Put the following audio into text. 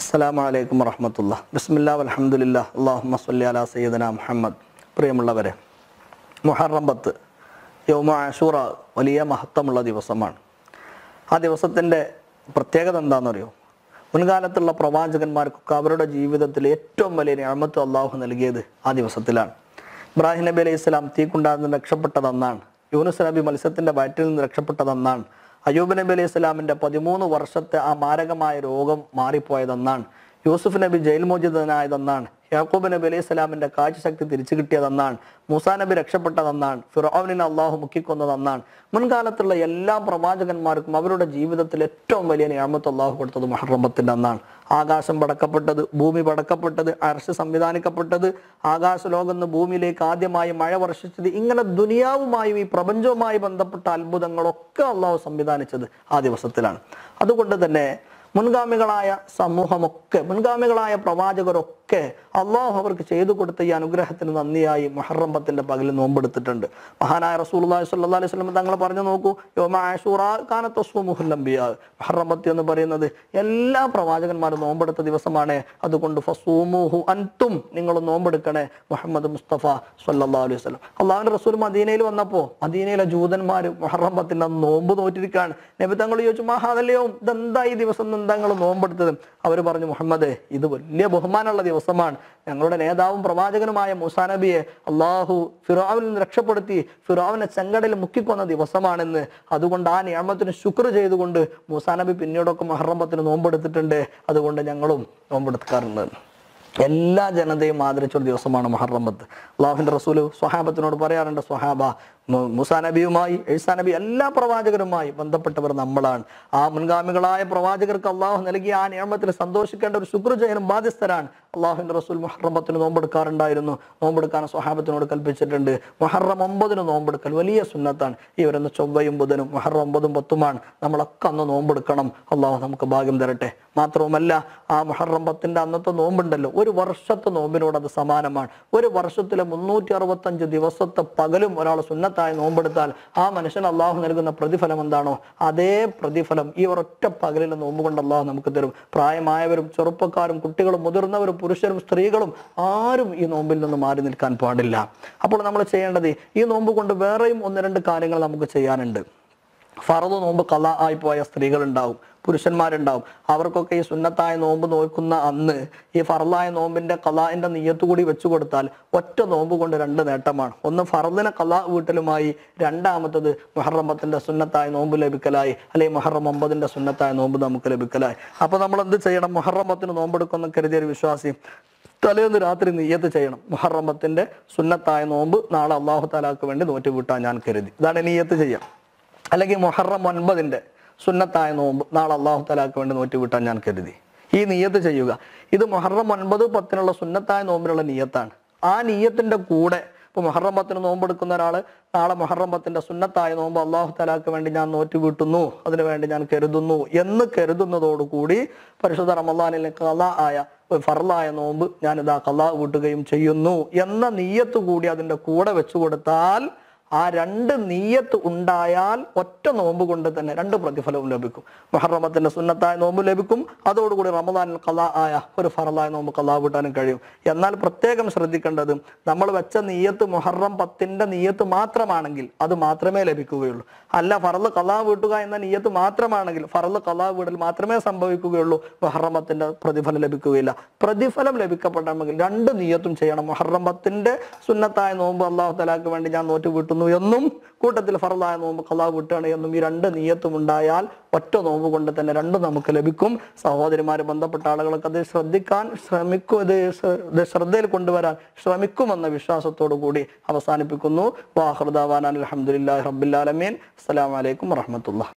അസ്സലാമു അലൈക്കും വറഹമത്തുള്ള ബിസ്മില്ലാ അലഹമുല്ല അള്ളാഹുമ്മ സ്വല്ലി അലാ സയ്യിദന മുഹമ്മദ് പ്രിയമുള്ളവരെ മുഹറം പത്ത് യൗമ ആഷൂറ വലിയ മഹത്വമുള്ള ദിവസമാണ് ആ ദിവസത്തിൻ്റെ പ്രത്യേകത എന്താണെന്നറിയോ മുൻകാലത്തുള്ള പ്രവാചകന്മാർക്കൊക്കെ അവരുടെ ജീവിതത്തിൽ ഏറ്റവും വലിയ ഞാമത്ത് അള്ളാഹു നൽകിയത് ആ ദിവസത്തിലാണ് ഇബ്രാഹിം നബി അലൈഹി സ്വലാം തീക്കുണ്ടാകുന്ന നിന്ന് രക്ഷപ്പെട്ടതെന്നാണ് യൂനുസ് നബി മത്സ്യത്തിൻ്റെ വയറ്റിൽ നിന്ന് രക്ഷപ്പെട്ടതെന്നാണ് അയ്യൂബ് നബി അലൈഹി സ്വലാമിൻ്റെ പതിമൂന്ന് വർഷത്തെ ആ മാരകമായ രോഗം മാറിപ്പോയതെന്നാണ് യൂസുഫ് നബി ജയിൽ മോചിതനായതെന്നാണ് യാക്കൂബ് നബി അലൈഹി സ്വലാമിൻ്റെ കാഴ്ചശക്തി തിരിച്ചു കിട്ടിയതെന്നാണ് മൂസാ നബി രക്ഷപ്പെട്ടതെന്നാണ് ഫിറോവിനെ അള്ളാഹു മുക്കിക്കൊന്നതെന്നാണ് മുൻകാലത്തുള്ള എല്ലാ പ്രവാചകന്മാർക്കും അവരുടെ ജീവിതത്തിൽ ഏറ്റവും വലിയ നിയമത്ത് അള്ളാഹു കൊടുത്തത് മഹറമ്പത്തിൻ്റെ അന്നാണ് ആകാശം പടക്കപ്പെട്ടത് ഭൂമി പടക്കപ്പെട്ടത് അർശ് സംവിധാനിക്കപ്പെട്ടത് ആകാശ ലോകം നിന്ന് ഭൂമിയിലേക്ക് ആദ്യമായി മഴ വർഷിച്ചത് ഇങ്ങനെ ദുനിയാവുമായും ഈ പ്രപഞ്ചവുമായി ബന്ധപ്പെട്ട അത്ഭുതങ്ങളൊക്കെ അള്ളാഹു സംവിധാനിച്ചത് ആ ദിവസത്തിലാണ് അതുകൊണ്ട് തന്നെ മുൻഗാമികളായ സമൂഹമൊക്കെ മുൻഗാമികളായ പ്രവാചകരൊക്കെ അള്ളാഹു അവർക്ക് ചെയ്തു കൊടുത്ത ഈ അനുഗ്രഹത്തിന് നന്ദിയായി മുഹറം പത്തിന്റെ പകലിൽ നോമ്പെടുത്തിട്ടുണ്ട് മഹാനായ റസൂലുള്ളാഹി സ്വല്ലല്ലാഹി അലൈഹി വസല്ലം തങ്ങൾ പറഞ്ഞു നോക്കൂ യോമ ആഷൂറ കാനത്ത് തസ്വമുഹുൽ അംബിയാ മുഹറം പത്ത് എന്ന് പറയുന്നത് എല്ലാ പ്രവാചകന്മാരും നോമ്പെടുത്ത ദിവസമാണ് അതുകൊണ്ട് ഫസൂമുഹു അൻതും നിങ്ങൾ നോമ്പെടുക്കണേ മുഹമ്മദ് മുസ്തഫ സ്വല്ലല്ലാഹു അലൈഹി വസല്ലം അള്ളാഹുവിന്റെ റസൂൽ മദീനയിൽ വന്നപ്പോൾ മദീനയിലെ ജൂതന്മാർ മുഹറം പത്തിന്റെ അന്ന് നോമ്പ് നോറ്റിരിക്കുകയാണ് നബി തങ്ങൾ ചോദിച്ചു മഹാദല്ലയോ ഇതെന്താ ഈ ദിവസം എന്താ നിങ്ങൾ നോമ്പെടുത്തത് അവർ പറഞ്ഞു മുഹമ്മദ് ഇത് വലിയ ബഹുമാനമുള്ള ദിവസമാണ് ഞങ്ങളുടെ നേതാവും പ്രവാചകനുമായ മൂസാ നബിയെ അള്ളാഹു ഫിറാവിൽ നിന്ന് രക്ഷപ്പെടുത്തി ഫിറാവിനെ ചെങ്കടയിൽ മുക്കിക്കൊന്ന ദിവസമാണെന്ന് അതുകൊണ്ട് ആ നിയമത്തിന് ശുക്ർ ചെയ്തുകൊണ്ട് മൂസാ നബി പിന്നീടൊക്കെ മഹറമ്പത്തിന് നോമ്പെടുത്തിട്ടുണ്ട് അതുകൊണ്ട് ഞങ്ങളും നോമ്പെടുക്കാറുണ്ട് എല്ലാ ജനതയും ആദരിച്ച ഒരു ദിവസമാണ് മഹറമ്പത്ത് അള്ളാഹുവിന്റെ റസൂല് സ്വഹാബത്തിനോട് പറയാറുണ്ട് സ്വഹാബ മു- മൂസാ നബിയുമായി ഈസാ നബി എല്ലാ പ്രവാചകരുമായി ബന്ധപ്പെട്ടവർ നമ്മളാണ് ആ മുൻഗാമികളായ പ്രവാചകർക്ക് അള്ളാഹു നൽകിയ ആ നിയമത്തിൽ സന്തോഷിക്കേണ്ട ഒരു ശുക്ർ ചെയ്യാനും ബാധ്യസ്ഥരാണ് അള്ളാഹുവിന്റെ റസൂൽ മുഹറമ്പത്തിന് നോമ്പെടുക്കാറുണ്ടായിരുന്നു നോമ്പെടുക്കാൻ സ്വഹാബത്തിനോട് കൽപ്പിച്ചിട്ടുണ്ട് മുഹറം ഒമ്പതിന് നോമ്പെടുക്കൽ വലിയ സുന്നത്താണ് ഈ വരുന്ന ചൊവ്വയും ബുധനും മുഹറം ഒമ്പതും പത്തുമാണ് നമ്മളൊക്കെ അന്ന് നോമ്പെടുക്കണം അള്ളാഹു നമുക്ക് ഭാഗ്യം തരട്ടെ മാത്രവുമല്ല ആ മുഹറം പത്തിന്റെ അന്നത്തെ നോമ്പുണ്ടല്ലോ ഒരു വർഷത്തെ നോമ്പിനോട് അത് സമാനമാണ് ഒരു വർഷത്തിലെ മുന്നൂറ്റി അറുപത്തഞ്ച് ദിവസത്തെ പകലും ഒരാൾ സുന്നത്തായി നോമ്പെടുത്താൽ ആ മനുഷ്യൻ അള്ളാഹു നൽകുന്ന പ്രതിഫലം എന്താണോ അതേ പ്രതിഫലം ഈ ഒരൊറ്റ പകലിലെ നോമ്പ് കൊണ്ട് അള്ളാഹു നമുക്ക് തരും പ്രായമായവരും ചെറുപ്പക്കാരും കുട്ടികളും മുതിർന്നവരും പുരുഷരും സ്ത്രീകളും ആരും ഈ നോമ്പിൽ നിന്ന് മാറി നിൽക്കാൻ പാടില്ല അപ്പോൾ നമ്മൾ ചെയ്യേണ്ടത് ഈ നോമ്പ് കൊണ്ട് വേറെയും ഒന്ന് രണ്ട് കാര്യങ്ങൾ നമുക്ക് ചെയ്യാനുണ്ട് ഫറദ് നോമ്പ് കല ആയി പോയ സ്ത്രീകളുണ്ടാവും പുരുഷന്മാരുണ്ടാവും അവർക്കൊക്കെ ഈ സുന്നത്തായ നോമ്പ് നോക്കുന്ന അന്ന് ഈ ഫറലായ നോമ്പിന്റെ കലാന്റെ നീയത്ത് കൂടി വെച്ചു കൊടുത്താൽ ഒറ്റ നോമ്പ് കൊണ്ട് രണ്ട് നേട്ടമാണ് ഒന്ന് ഫറദിനെ കലാ വീട്ടലുമായി രണ്ടാമത്തത് മുഹറമത്തിന്റെ സുന്നത്തായ നോമ്പ് ലഭിക്കലായി അല്ലെങ്കിൽ മുഹറം ഒമ്പതിന്റെ സുന്നത്തായ നോമ്പ് നമുക്ക് ലഭിക്കലായി അപ്പൊ നമ്മൾ എന്ത് ചെയ്യണം മുഹറമത്തിന് നോമ്പെടുക്കുന്ന കരുതിയ ഒരു വിശ്വാസി തലേന്ന് രാത്രി നീയത്ത് ചെയ്യണം മുഹറമത്തിന്റെ സുന്നത്തായ നോമ്പ് നാളെ അള്ളാഹു താലാക്ക് വേണ്ടി നോറ്റ് വീട്ടാൻ ഞാൻ കരുതി ഇതാണ് നീയത്ത് ചെയ്യാം അല്ലെങ്കിൽ മുഹറം ഒൻപതിന്റെ സുന്നത്തായ നോമ്പ് നാളെ അള്ളാഹു തലാക്ക് വേണ്ടി നോറ്റ് വീട്ടാൻ ഞാൻ കരുതി ഈ നീയത്ത് ചെയ്യുക ഇത് മുഹറം ഒൻപത് പത്തിനുള്ള സുന്നത്തായ നോമ്പിനുള്ള നീയത്താണ് ആ നീയത്തിന്റെ കൂടെ ഇപ്പൊ മുഹറം പത്തിന് നോമ്പെടുക്കുന്ന ഒരാള് നാളെ മുഹറം പത്തിന്റെ സുന്നത്തായ നോമ്പ് അള്ളാഹു തലാക്ക് വേണ്ടി ഞാൻ നോറ്റ് വീട്ടുന്നു അതിനു വേണ്ടി ഞാൻ കരുതുന്നു എന്ന് കരുതുന്നതോടുകൂടി പരിശുദ്ധ റമദാനിൽ കല ആയ ഒരു ഫറലായ നോമ്പ് ഞാനിതാ കല വീട്ടുകയും ചെയ്യുന്നു എന്ന നീയത്ത് കൂടി അതിന്റെ കൂടെ വെച്ചു കൊടുത്താൽ ആ രണ്ട് നീയത്ത് ഉണ്ടായാൽ ഒറ്റ നോമ്പ് കൊണ്ട് തന്നെ രണ്ട് പ്രതിഫലവും ലഭിക്കും മുഹറമത്തിന്റെ സുന്നത്തായ നോമ്പ് ലഭിക്കും അതോടുകൂടി റമദാനിൽ കലാ ആയ ഒരു ഫറലായ നോമ്പ് കലാ വീട്ടാനും കഴിയും എന്നാൽ പ്രത്യേകം ശ്രദ്ധിക്കേണ്ടത് നമ്മൾ വെച്ച നീയത്ത് മുഹറം പത്തിന്റെ നീയത്ത് മാത്രമാണെങ്കിൽ അത് മാത്രമേ ലഭിക്കുകയുള്ളൂ അല്ല ഫറല് കലാ വീട്ടുക എന്ന നീയത്ത് മാത്രമാണെങ്കിൽ ഫറല് കലാ വീടൽ മാത്രമേ സംഭവിക്കുകയുള്ളൂ മുഹറമത്തിന്റെ പ്രതിഫലം ലഭിക്കുകയില്ല പ്രതിഫലം ലഭിക്കപ്പെടണമെങ്കിൽ രണ്ട് നീയത്തും ചെയ്യണം മുഹറം പത്തിന്റെ സുന്നത്തായ നോമ്പ് അള്ളാഹു തലാക്ക് വേണ്ടി ഞാൻ നോറ്റ് വീട്ടുന്നു എന്നും കൂട്ടത്തിൽ ഫറലായ നോമ്പ് കലാ വീട്ടുകയാണ് എന്നും ഈ രണ്ട് നീയത്തും ഉണ്ടായാൽ ഒറ്റ നോമ്പ് കൊണ്ട് തന്നെ രണ്ടും നമുക്ക് ലഭിക്കും സഹോദരിമാര് ബന്ധപ്പെട്ട ആളുകൾക്ക് അത് ശ്രദ്ധിക്കാൻ ശ്രമിക്കും ഇത് ശ്ര- ഇത് ശ്രദ്ധയിൽ കൊണ്ടുവരാൻ ശ്രമിക്കുമെന്ന വിശ്വാസത്തോടു കൂടി അവസാനിപ്പിക്കുന്നു വാഹൃദാവാൻ അലഹമുല്ലാ റബ്ബില്ലാലമീൻ അസ്സലാമലൈക്കും വറഹമത്തുള്ള